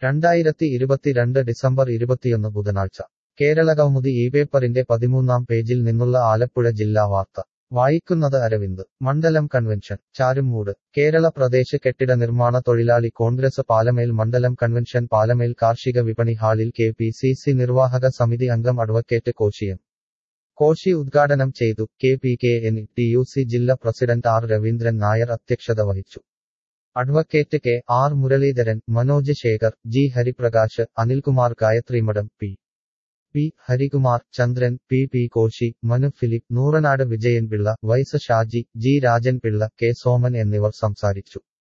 രണ്ടായിരത്തി ഇരുപത്തിരണ്ട് ഡിസംബർ ഇരുപത്തിയൊന്ന് ബുധനാഴ്ച കേരളകൗമുദി ഈ പേപ്പറിന്റെ പതിമൂന്നാം പേജിൽ നിന്നുള്ള ആലപ്പുഴ ജില്ലാ വാർത്ത വായിക്കുന്നത് അരവിന്ദ് മണ്ഡലം കൺവെൻഷൻ ചാരുമൂട് കേരള പ്രദേശ് കെട്ടിട നിർമ്മാണ തൊഴിലാളി കോൺഗ്രസ് പാലമേൽ മണ്ഡലം കൺവെൻഷൻ പാലമേൽ കാർഷിക വിപണി ഹാളിൽ കെ പി സി സി നിർവാഹക സമിതി അംഗം അഡ്വക്കേറ്റ് കോശിയം കോശി ഉദ്ഘാടനം ചെയ്തു K P K N T U C ജില്ലാ പ്രസിഡന്റ് ആർ രവീന്ദ്രൻ നായർ അധ്യക്ഷത വഹിച്ചു advocate K R Muraleedharan Manoj Sekhar G Hariprakash Anilkumar Gayathrimadom P P Harikumar Chandran P P Koshy Manu Philip Nooranad Vijayanpillai vice Shaji G Rajanpillai K Soman എന്നിവർ സംസാരിച്ചു